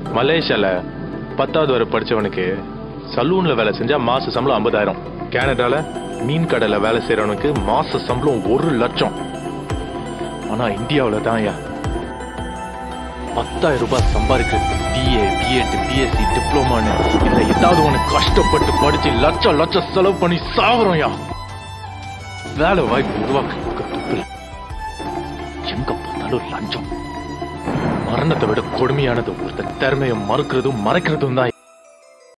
மலேசியால பத்தாவது வரை படிச்சவனுக்கு சலூன்ல வேலை செஞ்சா மாச சம்பளம் ஐம்பதாயிரம் கனடால மீன் கடையில வேலை செய்யறவனுக்கு மாச சம்பளம் ஒரு லட்சம் ஆனா இந்தியாவுல தான் ஐயா பத்தாயிரம் ரூபாய் சம்பாதிக்கிறது பிஏ பிஎட் பிஎஸ்சி டிப்ளமான்னு இதுல ஏதாவது ஒண்ணு கஷ்டப்பட்டு படிச்சு லட்சம் லட்சம் செலவு பண்ணி சாகுறோம் யா வேலை வாய்ப்பு உருவாக்க துப்பில் எங்க பார்த்தாலும் லஞ்சம் மரணத்தை விட கொடுமையானது ஒருத்தர் திறமையை மறுக்கிறதும் மறைக்கிறதும் தான்